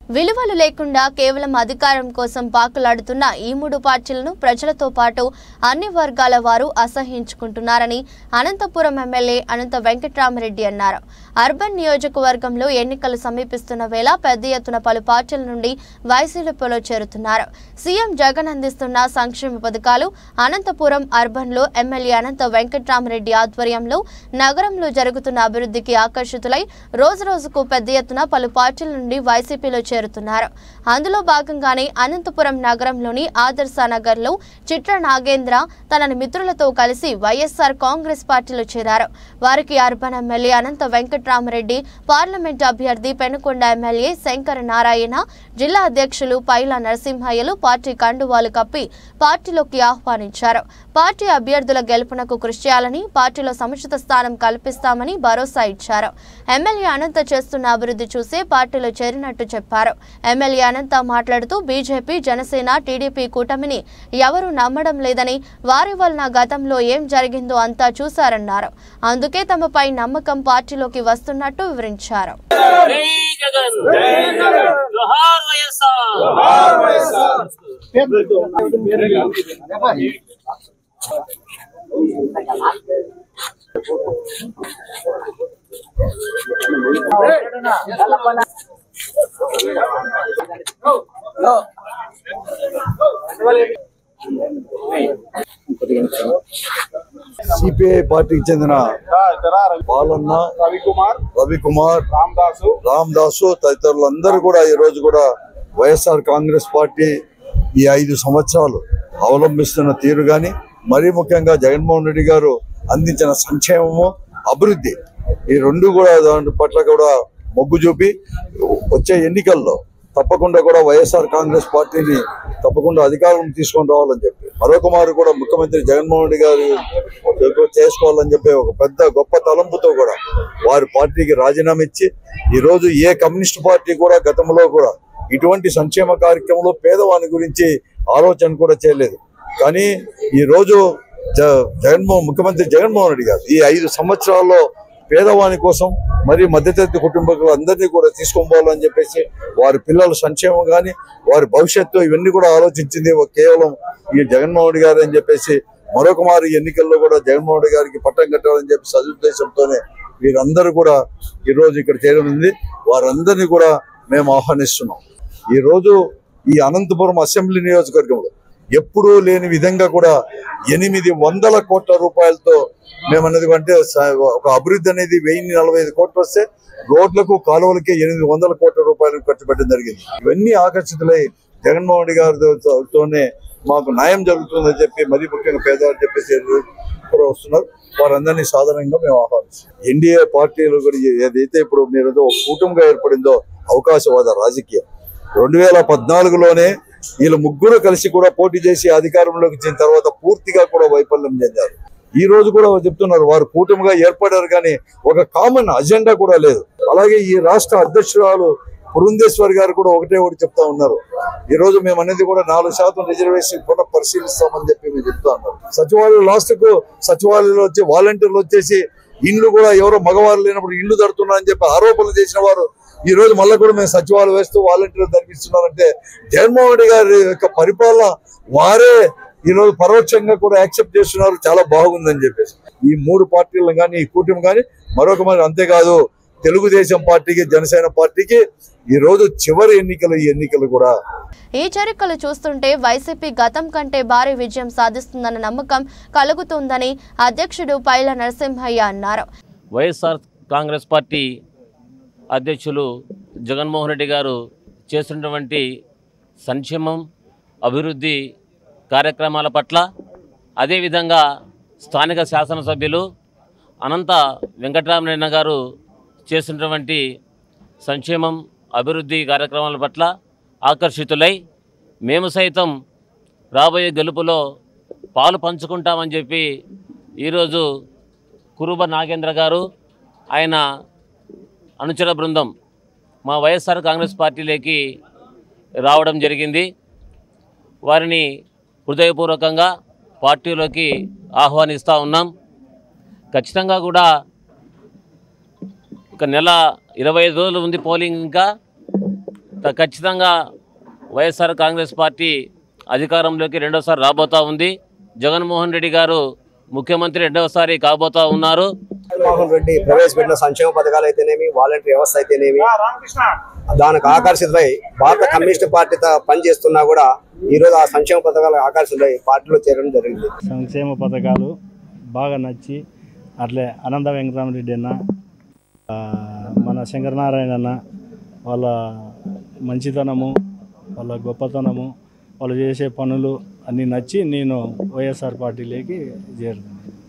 విలువలు లేకుండా కేవలం అధికారం కోసం పాకులాడుతున్న ఈ మూడు పార్టీలను ప్రజలతో పాటు అన్ని వర్గాల వారు అసహించుకుంటున్నారని అనంతపురం ఎమ్మెల్యే అనంత వెంకట్రామరెడ్డి అన్నారు అర్బన్ నియోజకవర్గంలో ఎన్నికలు సమీపిస్తున్న వేళ పెద్ద ఎత్తున పలు పార్టీల నుండి వైసీపీలో చేరుతున్నారు సీఎం జగన్ అందిస్తున్న సంక్షేమ పథకాలు అనంతపురం అర్బన్లో ఎమ్మెల్యే అనంత వెంకట్రామరెడ్డి ఆధ్వర్యంలో నగరంలో జరుగుతున్న అభివృద్ధికి ఆకర్షితులై రోజురోజుకు పెద్ద ఎత్తున పలు పార్టీల నుండి వైసీపీలో చేరుతున్నారు అందులో భాగంగానే అనంతపురం నగరంలోని ఆదర్శ నగర్లో చిట్ర నాగేంద్ర తన మిత్రులతో కలిసి వైఎస్ఆర్ కాంగ్రెస్ పార్టీలో చేరారు వారికి urban MLA Anantha Venkatramareddy parliament అభ్యర్థి పెనుకొండ ఎమ్మెల్యే శంకర నారాయణ జిల్లా అధ్యక్షులు పైల నరసింహయ్యలు పార్టీ కండువాలు కప్పి పార్టీలోకి ఆహ్వానించారు పార్టీ అభ్యర్థుల గెలుపునకు కృషి చేయాలని పార్టీలో సముచిత స్థానం కల్పిస్తామని భరోసా ఇచ్చారు ఎమ్మెల్యే అనంత చేస్తున్న అభివృద్ధి చూసే పార్టీలో చేరినట్టు చెప్పారు ఎమ్మెల్యే అనంత మాట్లాడుతూ బీజేపీ జనసేన టీడీపీ కూటమిని ఎవరూ నమ్మడం లేదని వారి వలన గతంలో ఏం జరిగిందో అంతా చూశారన్నారు అందుకే తమపై నమ్మకం పార్టీలోకి వస్తున్నట్టు వివరించారు జై జగన్ జోహార్ వైఎస్ఆర్ సిపిఐ పార్టీకి చెందిన బాలన్న రవికుమార్ రవికుమార్ రామదాసు రామదాసు తదితరులందరూ కూడా ఈ రోజు కూడా వైఎస్ఆర్ కాంగ్రెస్ పార్టీ ఈ ఐదు సంవత్సరాలు అవలంబిస్తున్న తీరు గాని మరీ ముఖ్యంగా జగన్మోహన్ రెడ్డి గారు అందించిన సంక్షేమము అభివృద్ధి ఈ రెండు కూడా దాని పట్ల కూడా మొగ్గు చూపి వచ్చే ఎన్నికల్లో తప్పకుండా కూడా వైఎస్ఆర్ కాంగ్రెస్ పార్టీని తప్పకుండా అధికారం తీసుకొని రావాలని చెప్పి మరొక మారు కూడా ముఖ్యమంత్రి జగన్మోహన్ రెడ్డి గారు చేసుకోవాలని చెప్పి ఒక పెద్ద గొప్ప తలంపుతో కూడా వారి పార్టీకి రాజీనామా ఇచ్చి ఈ రోజు ఏ కమ్యూనిస్ట్ పార్టీ కూడా గతంలో కూడా ఇటువంటి సంక్షేమ కార్యక్రమంలో పేదవాని గురించి ఆలోచన కూడా చేయలేదు కానీ ఈ రోజు జ జగన్మోహన్ ముఖ్యమంత్రి జగన్మోహన్ రెడ్డి గారు ఈ ఐదు సంవత్సరాల్లో పేదవాని కోసం మరి మధ్యతరగతి కుటుంబాలు అందరినీ కూడా తీసుకొని పోవాలని చెప్పేసి వారి పిల్లల సంక్షేమం కానీ వారి భవిష్యత్తు ఇవన్నీ కూడా ఆలోచించింది ఒక కేవలం ఈ జగన్మోహన్ రెడ్డి గారు అని చెప్పేసి మరొక మారు ఈ ఎన్నికల్లో కూడా జగన్మోహన్ రెడ్డి గారికి పట్టం కట్టాలని చెప్పి సదుద్దేశంతోనే వీరందరూ కూడా ఈ రోజు ఇక్కడ చేరనుంది వారందరినీ కూడా మేము ఆహ్వానిస్తున్నాం ఈ రోజు ఈ అనంతపురం అసెంబ్లీ నియోజకవర్గంలో ఎప్పుడూ లేని విధంగా కూడా ఎనిమిది వందల కోట్ల రూపాయలతో మేము అనేది అంటే స- ఒక అభివృద్ధి అనేది వెయ్యి నలభై ఐదు కోట్లు వస్తే రోడ్లకు కాలువలకి ఎనిమిది వందల కోట్ల రూపాయలు ఖర్చు పెట్టడం జరిగింది ఇవన్నీ ఆకర్షితులై జగన్మోహన్ రెడ్డి గారితోనే మాకు న్యాయం జరుగుతుందని చెప్పి మరీ ముఖ్యంగా పేదవాళ్ళు చెప్పేసి కూడా వస్తున్నారు వారందరినీ సాధారణంగా మేము ఆహ్వానిస్తాం ఎన్డీఏ పార్టీలు కూడా ఏదైతే ఇప్పుడు మీరు ఏదో ఒక కూటమిగా ఏర్పడిందో అవకాశవాద రాజకీయం రెండు వేల పద్నాలుగులోనే వీళ్ళు ముగ్గురు కలిసి కూడా పోటీ చేసి అధికారంలోకి వచ్చిన తర్వాత పూర్తిగా కూడా వైఫల్యం చెందారు ఈ రోజు కూడా చెప్తున్నారు వారు కూటమిగా ఏర్పడారు కానీ ఒక కామన్ అజెండా కూడా లేదు అలాగే ఈ రాష్ట్ర అధ్యక్షురాలు పురంధేశ్వర్ గారు కూడా ఒకటే ఒకటి చెప్తా ఉన్నారు ఈ రోజు మేము అనేది కూడా నాలుగు శాతం రిజర్వేషన్ పునః పరిశీలిస్తామని చెప్పి మేము చెప్తా ఉన్నారు సచివాలయం లాస్ట్ కు సచివాలయంలో వచ్చి వాలంటీర్లు వచ్చేసి ఇండ్లు కూడా ఎవరో మగవారు లేనప్పుడు ఇండ్లు తడుతున్నా అని చెప్పి ఆరోపణలు చేసిన వారు ఈ రోజు మళ్ళీ కూడా మేము సచివాలయం వేస్తూ వాలంటీర్లు ధరిపిస్తున్నారంటే జగన్మోహన్ రెడ్డి గారి యొక్క పరిపాలన వారే ఈ రోజు పరోక్షంగా కూడా యాక్సెప్ట్ చేస్తున్నారు చాలా బాగుందని చెప్పేసి ఈ మూడు పార్టీలను కానీ ఈ కూటమి కానీ మరొక మరి అంతేకాదు తెలుగుదేశం పార్టీకి జనసేన పార్టీకి ఈ రోజు చివరి ఎన్నికలు ఈ ఎన్నికలు కూడా ఈ చరిత్రలు చూస్తుంటే వైసీపీ గతం కంటే భారీ విజయం సాధిస్తుందన్న నమ్మకం కలుగుతుందని అధ్యక్షుడు పైల నరసింహయ్య అన్నారు వైఎస్ఆర్ కాంగ్రెస్ పార్టీ అధ్యక్షులు జగన్మోహన్ రెడ్డి గారు చేస్తున్నటువంటి సంక్షేమం అభివృద్ధి కార్యక్రమాల పట్ల అదేవిధంగా స్థానిక శాసనసభ్యులు అనంత వెంకటరామరెడ్డి గారు చేస్తున్నటువంటి సంక్షేమం అభివృద్ధి కార్యక్రమాల పట్ల ఆకర్షితులై మేము సైతం రాబోయే గెలుపులో పాలు పంచుకుంటామని చెప్పి ఈరోజు కురుబ నాగేంద్ర గారు ఆయన అనుచర బృందం మా వైఎస్ఆర్ కాంగ్రెస్ పార్టీలోకి రావడం జరిగింది వారిని హృదయపూర్వకంగా పార్టీలోకి ఆహ్వానిస్తూ ఉన్నాం ఖచ్చితంగా కూడా ఒక నెల ఇరవై ఐదు రోజులు ఉంది పోలింగ్ ఇంకా త- ఖచ్చితంగా వైఎస్ఆర్ కాంగ్రెస్ పార్టీ అధికారంలోకి రెండోసారి రాబోతా ఉంది జగన్మోహన్ రెడ్డి గారు ముఖ్యమంత్రి రెండవసారి కాబోతా ఉన్నారు జగన్మోహన్ రెడ్డి ప్రవేశపెట్టిన సంక్షేమ పథకాలు అయితేనేమి వాలంటీర్ వ్యవస్థ అయితేనేమి దానికి ఆకర్షితులై భారత కమ్యూనిస్ట్ పార్టీతో పనిచేస్తున్నా కూడా ఈ రోజు ఆ సంక్షేమ పథకాలకు ఆకర్షితులై పార్టీలో చేరడం జరిగింది సంక్షేమ పథకాలు బాగా నచ్చి అట్లే అనంత వెంకటరామరెడ్డి అన్న ఆ, మన శంకరనారాయణ అన్న వాళ్ళ మంచితనము వాళ్ళ గొప్పతనము వాళ్ళు చేసే పనులు అన్నీ నచ్చి నేను వైఎస్ఆర్ పార్టీలోకి చేరుతాను